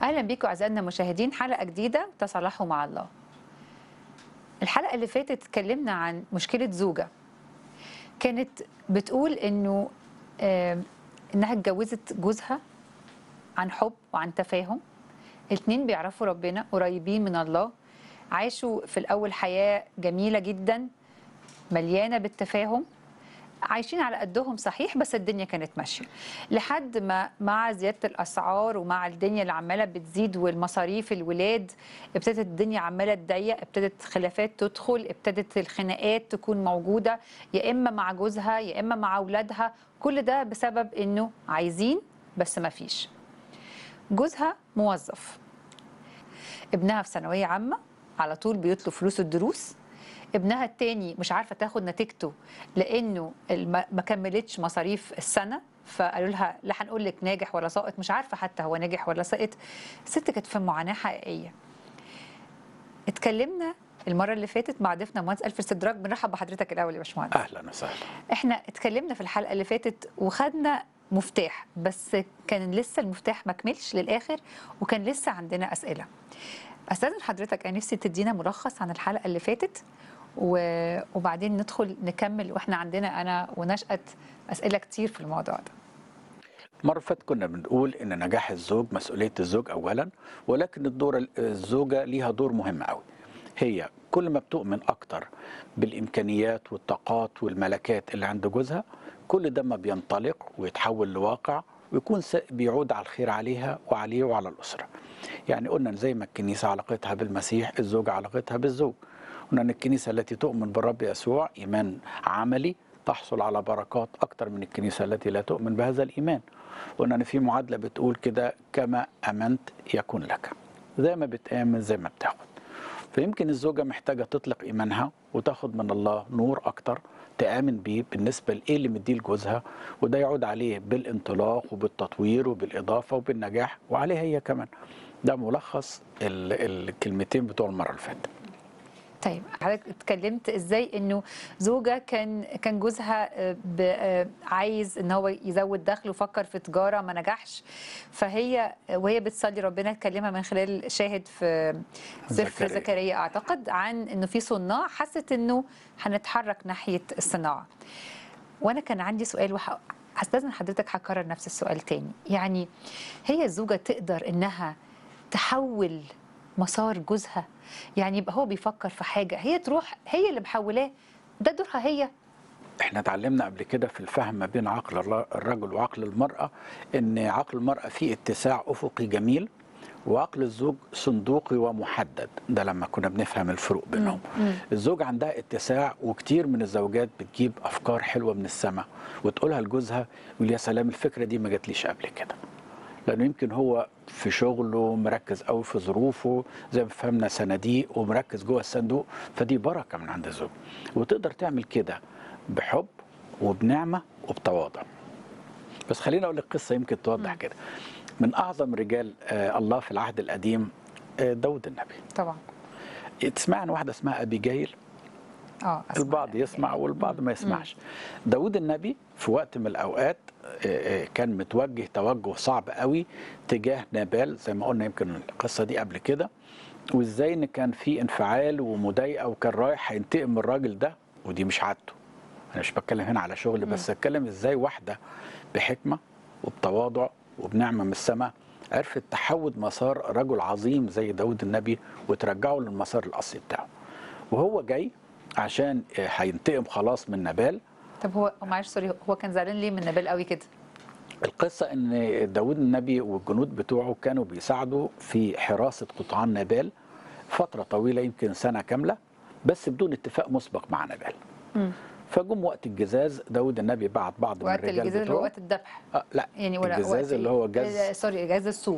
اهلا بيكم اعزائنا المشاهدين حلقه جديده تصالحوا مع الله الحلقه اللي فاتت اتكلمنا عن مشكله زوجه كانت بتقول انه آه انها اتجوزت جوزها عن حب وعن تفاهم الاتنين بيعرفوا ربنا قريبين من الله عاشوا في الاول حياه جميله جدا مليانه بالتفاهم عايشين على قدهم صحيح بس الدنيا كانت ماشيه لحد ما مع زياده الاسعار ومع الدنيا اللي عماله بتزيد والمصاريف الولاد ابتدت الدنيا عماله تضيق ابتدت خلافات تدخل ابتدت الخناقات تكون موجوده يا اما مع جوزها يا اما مع اولادها كل ده بسبب انه عايزين بس ما فيش جوزها موظف ابنها في ثانويه عامه على طول بيطلب فلوس الدروس ابنها التاني مش عارفه تاخد نتيجته لانه الم- ما كملتش مصاريف السنه فقالوا لها لا هنقول لك ناجح ولا ساقط مش عارفه حتى هو ناجح ولا ساقط الست كانت في معاناه حقيقيه اتكلمنا المره اللي فاتت مع ضيفنا مهندس الف استدراك بنرحب بحضرتك الاول يا باشمهندس اهلا وسهلا احنا اتكلمنا في الحلقه اللي فاتت وخدنا مفتاح بس كان لسه المفتاح ما كملش للاخر وكان لسه عندنا اسئله استاذن حضرتك انا نفسي تدينا ملخص عن الحلقه اللي فاتت و- وبعدين ندخل نكمل واحنا عندنا انا ونشأت اسئله كتير في الموضوع ده المره اللي فاتت كنا بنقول ان نجاح الزوج مسؤوليه الزوج اولا ولكن الدور الزوجه ليها دور مهم قوي هي كل ما بتؤمن اكتر بالامكانيات والطاقات والملكات اللي عند جوزها كل ده ما بينطلق ويتحول لواقع ويكون س- بيعود على الخير عليها وعليه وعلى الاسره يعني قلنا إن زي ما الكنيسه علاقتها بالمسيح الزوجه علاقتها بالزوج قلنا ان الكنيسه التي تؤمن بالرب يسوع ايمان عملي تحصل على بركات اكتر من الكنيسه التي لا تؤمن بهذا الايمان قلنا ان في معادله بتقول كده كما امنت يكون لك زي ما بتامن زي ما بتاخد فيمكن الزوجه محتاجه تطلق ايمانها وتاخد من الله نور اكتر تامن بيه بالنسبه لايه اللي مديه لجوزها وده يعود عليه بالانطلاق وبالتطوير وبالاضافه وبالنجاح وعليها هي كمان ده ملخص ال- الكلمتين بتوع المره اللي فاتت طيب حضرتك اتكلمت ازاي انه زوجه كان كان جوزها آه، ب- آه، عايز ان هو يزود دخل وفكر في تجاره ما نجحش فهي وهي بتصلي ربنا اتكلمها من خلال شاهد في سفر زكريا. زكريا اعتقد عن انه في صناع حست انه هنتحرك ناحيه الصناعه وانا كان عندي سؤال وح... هستاذن حضرتك هكرر نفس السؤال تاني يعني هي الزوجه تقدر انها تحول مسار جوزها يعني يبقى هو بيفكر في حاجه هي تروح هي اللي محولاه ده دورها هي احنا اتعلمنا قبل كده في الفهم ما بين عقل الر- الرجل وعقل المرأة ان عقل المرأة فيه اتساع افقي جميل وعقل الزوج صندوقي ومحدد ده لما كنا بنفهم الفروق بينهم الزوج عندها اتساع وكتير من الزوجات بتجيب افكار حلوة من السماء وتقولها لجوزها يقول يا سلام الفكرة دي ما جاتليش قبل كده لانه يمكن هو في شغله مركز قوي في ظروفه زي ما فهمنا صناديق ومركز جوه الصندوق فدي بركه من عند الزوج وتقدر تعمل كده بحب وبنعمه وبتواضع بس خليني اقول لك قصه يمكن توضح كده من اعظم رجال آه الله في العهد القديم آه داود النبي طبعا تسمع عن واحده اسمها ابيجايل اه أسمع. البعض يسمع والبعض ما يسمعش داود النبي في وقت من الأوقات آه، آه، كان متوجه توجه صعب قوي تجاه نابال زي ما قلنا يمكن القصة دي قبل كده وازاي ان كان في انفعال ومضايقه وكان رايح هينتقم من الراجل ده ودي مش عادته انا مش بتكلم هنا على شغل بس اتكلم ازاي واحده بحكمه وبتواضع وبنعمه من السماء عرفت تحود مسار رجل عظيم زي داود النبي وترجعه للمسار الاصلي بتاعه وهو جاي عشان آه، هينتقم خلاص من نبال طب هو هو معلش سوري هو كان زعلان ليه من نبال قوي كده القصة ان داود النبي والجنود بتوعه كانوا بيساعدوا في حراسة قطعان نبال فترة طويلة يمكن سنة كاملة بس بدون اتفاق مسبق مع نبال مم. فجم وقت الجزاز داود النبي بعت بعض من وقت الرجال الجزاز اللي هو بتوعه وقت الذبح آه لا يعني ولا الجزاز وقت اللي هو ال- جز سوري جاز الصوف